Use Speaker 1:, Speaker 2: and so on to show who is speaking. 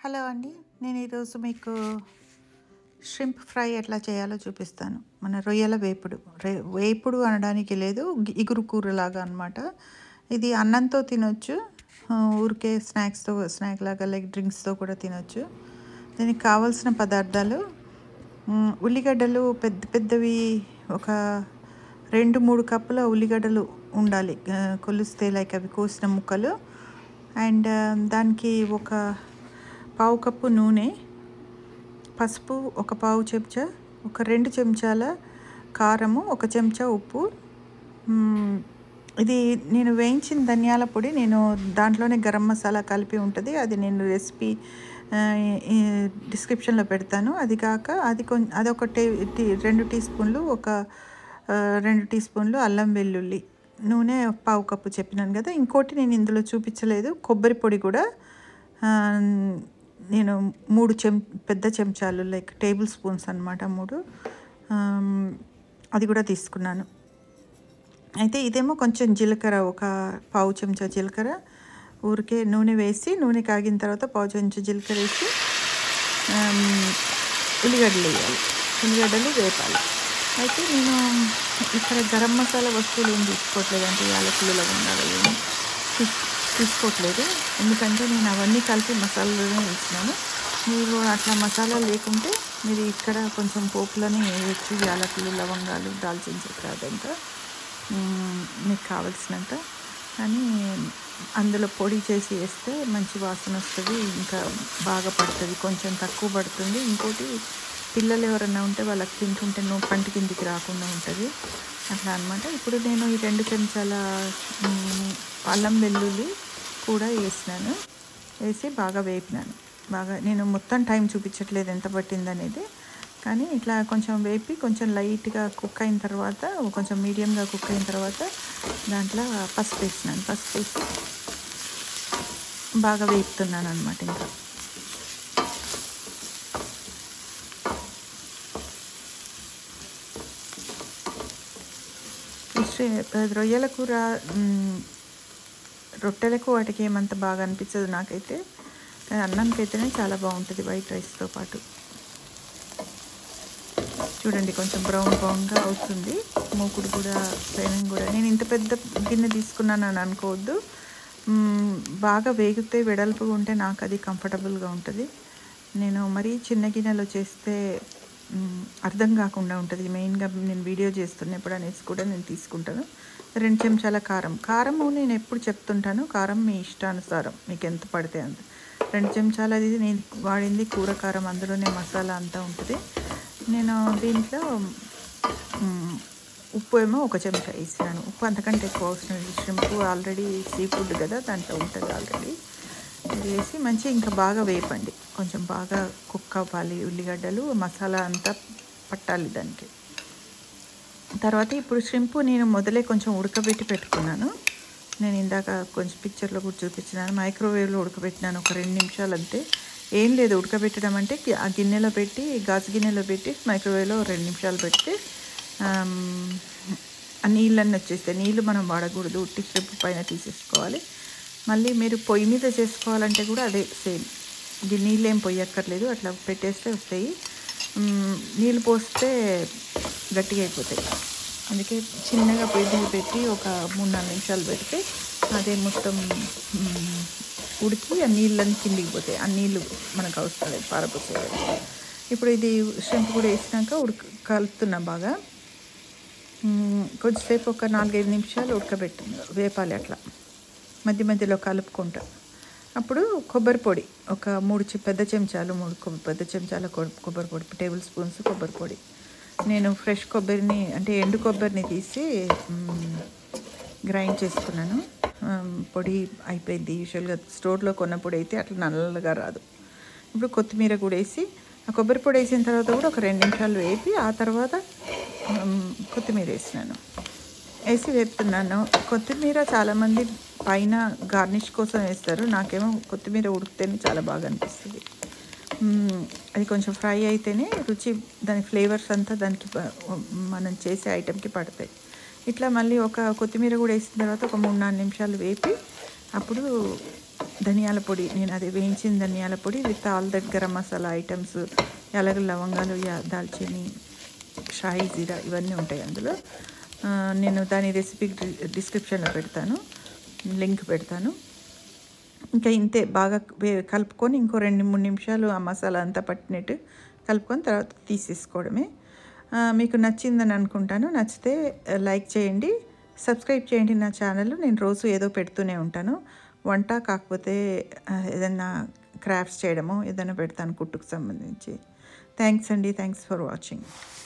Speaker 1: hello అండి నేను ఈరోజు మీకు షింప్ ఫ్రై ఎట్లా చేయాలో చూపిస్తాను మన రొయ్యల వేపుడు రే- వేపుడు అనడానికి లేదు గి- ఇగురు కూరలాగా అనమాట ఇది అన్నంతో తినొచ్చు ఆ, ఊరికే స్నాక్స్తో స్నాక్ లాగా లైక్ డ్రింక్స్తో కూడా తినొచ్చు దీనికి కావాల్సిన పదార్థాలు మ్, ఉల్లిగడ్డలు పెద్ద పెద్దవి ఒక రెండు మూడు కప్పుల ఉల్లిగడ్డలు ఉండాలి ఆ, కొలిస్తే లైక్ అవి కోసిన ముక్కలు అండ్ దానికి ఒక పావు కప్పు నూనె పసుపు ఒక పావు చెంచా ఒక రెండు చెంచాల కారము ఒక చెంచా ఉప్పు మ్మ్, ఇది నేను వేయించిన ధనియాల పొడి నేను దాంట్లోనే గరం మసాలా కలిపి ఉంటుంది అది నేను రెసిపీ డిస్క్రిప్షన్లో పెడతాను అది కాక అది కొంచెం అదొక టే టీ రెండు టీ స్పూన్లు ఒక ఆ, రెండు టీ స్పూన్లు అల్లం వెల్లుల్లి నూనె పావు కప్పు చెప్పినాను కదా ఇంకోటి నేను ఇందులో చూపించలేదు కొబ్బరి పొడి కూడా ఆ, నేను మూడు చెం పెద్ద చెంచాలు లైక్ టేబుల్ స్పూన్స్ అనమాట మూడు ఆమ్, అది కూడా తీసుకున్నాను అయితే ఇదేమో కొంచెం జీలకర్ర ఒక పావు చెంచా జీలకర్ర ఊరికే నూనె వేసి నూనె కాగిన తర్వాత పావు చెంచా జీలకర్ర వేసి ఆమ్, ఉల్లిగడ్డలు వేయాలి ఉల్లిగడ్డలు వేపాలి అయితే నేను ఇక్కడ గరం మసాలా వస్తువులు ఏం తీసుకోవట్లేదు అంటే యాలకులు లవంగాలు ఏమి తీస్- తీసుకోవట్లేదు ఎందుకంటే నేను అవన్నీ కలిపి మసాలాలోనే వేసినాను మీరు అట్లా మసాలా లేకుంటే మీరు ఇక్కడ కొంచెం పోపులని వేయచ్చు యాలకులు లవంగాలు దాల్చిన చెక్క అదంతా మ్మ్, మీకు కావలసినంత కానీ అందులో పొడి చేసి వేస్తే మంచి వాసన వస్తుంది ఇంకా బాగా పడుతుంది కొంచెం తక్కువ పడుతుంది ఇంకోటి పిల్లలు ఎవరైనా ఉంటే వాళ్ళకి తింటుంటే నో పంటి కిందికి రాకుండా ఉంటుంది అట్లా అనమాట ఇప్పుడు నేను ఈ రెండు చెంచాల మ్మ్, అల్లం వెల్లుల్లి కూడా వేసినాను వేసి బాగా వేపినాను బాగా నేను మొత్తం టైం చూపించట్లేదు ఎంత పట్టింది అనేది కానీ ఇట్లా కొంచెం వేపి కొంచెం లైట్గా కుక్ అయిన తర్వాత కొంచెం మీడియంగా కుక్ అయిన తర్వాత దాంట్లో పసుపు వేసినాను పసుపు వేసి బాగా వేపుతున్నాను అనమాట ఇంకా ఈ శ్రీ- రొయ్యల కూర మ్, రొట్టెలకు వాటికి ఏమంత బాగా అనిపించదు నాకైతే కానీ అన్నంకి అయితేనే చాలా బాగుంటుంది వైట్ రైస్తో పాటు చూడండి కొంచెం బ్రౌన్ బ్రౌన్గా అవుతుంది మూకుడు కూడా పెనం కూడా నేను ఇంత పెద్ద గిన్నె తీసుకున్నాను అని అనుకోవద్దు మ్మ్, బాగా వేగితే వెడల్పుగా ఉంటే నాకు అది కంఫర్టబుల్గా ఉంటుంది నేను మరీ చిన్న గిన్నెలో చేస్తే మ్మ్, అర్థం కాకుండా ఉంటుంది మెయిన్గా నేను వీడియో చేస్తున్నప్పుడు అనేసి కూడా నేను తీసుకుంటాను రెండు చెంచాల కారం కారము నేను ఎప్పుడు చెప్తుంటాను కారం మీ ఇష్టానుసారం మీకు ఎంత పడితే అంత రెండు చెంచాల అది నేను వాడింది కూర కారం అందులోనే మసాలా అంతా ఉంటుంది నేను దీంట్లో మ్, ఉప్పు ఏమో ఒక చెంచా వేసినాను ఉప్పు అంతకంటే ఎక్కువ అవసరం లేదు షింపు ఆల్రెడీ సీ ఫుడ్ కదా దాంట్లో ఉంటుంది ఆల్రెడీ ఇది వేసి మంచి ఇంకా బాగా వేపండి కొంచెం బాగా కుక్ అవ్వాలి ఉల్లిగడ్డలు మసాలా అంతా పట్టాలి దానికి తర్వాత ఇప్పుడు షింపు నేను మొదలే కొంచెం ఉడకబెట్టి పెట్టుకున్నాను నేను ఇందాక కొంచెం పిక్చర్లో కూడా చూపించినాను మైక్రోవేవ్లో ఉడకబెట్టినాను ఒక రెండు నిమిషాలు అంతే ఏం లేదు ఉడకబెట్టడం అంటే గి- ఆ గిన్నెలో పెట్టి గాజు గిన్నెలో పెట్టి మైక్రోవేవ్లో రెండు నిమిషాలు పెడితే ఆమ్, ఆ నీళ్ళన్నీ వచ్చేస్తాయి నీళ్ళు మనం వాడకూడదు ఉట్టి షింపు పైన తీసేసుకోవాలి మళ్ళీ మీరు పొయ్యి మీద చేసుకోవాలంటే కూడా అదే సేమ్ ఇది నీళ్ళు ఏం పొయ్యక్కర్లేదు అట్లా పెట్టేస్తే వస్తాయి మ్, నీళ్ళు పోస్తే గట్టిగా అయిపోతాయి అందుకే చిన్నగా పొయ్యి మీద పెట్టి ఒక మూడు నాలుగు నిమిషాలు పెడితే అదే మొత్తం మ్, ఉడికి ఆ నీళ్ళని కిందికి పోతాయి ఆ నీళ్ళు మనకు అవసరం లేదు పారపోసేయాలి ఇప్పుడు ఇది షెంపు కూడా వేసినాక ఉడక కలుపుతున్నా బాగా మ్, కొద్దిసేపు ఒక నాలుగైదు నిమిషాలు ఉడకబెట్టింది వేపాలి అట్లా మధ్య మధ్యలో కలుపుకుంటా అప్పుడు కొబ్బరి పొడి ఒక మూడు చె- పెద్ద చెంచాలు మూడు కొబ్బ- పెద్ద చెంచాల కొ- కొబ్బరి పొడి టేబుల్ స్పూన్స్ కొబ్బరి పొడి నేను ఫ్రెష్ కొబ్బరిని అంటే ఎండు కొబ్బరిని తీసి మ్, గ్రైండ్ చేసుకున్నాను ఆమ్, పొడి అయిపోయింది యూజువల్గా స్టోర్లో కొన్న పొడి అయితే అట్లా నల్లగా రాదు ఇప్పుడు కొత్తిమీర కూడా వేసి ఆ కొబ్బరి పొడి వేసిన తర్వాత కూడా ఒక రెండు నిమిషాలు వేపి ఆ తర్వాత ఆమ్, కొత్తిమీర వేసినాను వేసి వేపుతున్నాను కొత్తిమీర చాలామంది పైన గార్నిష్ కోసం వేస్తారు నాకేమో కొత్తిమీర ఉడికితేనే చాలా బాగా అనిపిస్తుంది మ్మ్, అది కొంచెం ఫ్రై అయితేనే రుచి దాని ఫ్లేవర్స్ అంతా దానికి ప- మనం చేసే ఐటెంకి పడతాయి ఇట్లా మళ్ళీ ఒక కొత్తిమీర కూడా వేసిన తర్వాత ఒక మూడు నాలుగు నిమిషాలు వేపి అప్పుడు ధనియాల పొడి నేను అది వేయించిన ధనియాల పొడి with all that garam masala items ఎలాగ లవంగాలు యా- దాల్చిని షాయి జీరా ఇవన్నీ ఉంటాయి అందులో ఆ, నేను దాని రెసిపీ డిస్క్రిప్షన్లో పెడతాను లింక్ పెడతాను ఇంకా ఇంతే బాగా వే- కలుపుకొని ఇంకో రెండు మూడు నిమిషాలు ఆ మసాలా అంతా పట్టినట్టు కలుపుకొని తర్వాత తీసేసుకోవడమే ఆ, మీకు నచ్చిందని అనుకుంటాను నచ్చితే ఆ, లైక్ చేయండి సబ్స్క్రైబ్ చేయండి నా ఛానల్ నేను రోజు ఏదో పెడుతూనే ఉంటాను వంట కాకపోతే ఆ, ఏదైనా క్రాఫ్ట్స్ చేయడమో ఏదైనా పెడతాను కుట్టుకు సంబంధించి థ్యాంక్స్ అండి థ్యాంక్స్ ఫర్ వాచింగ్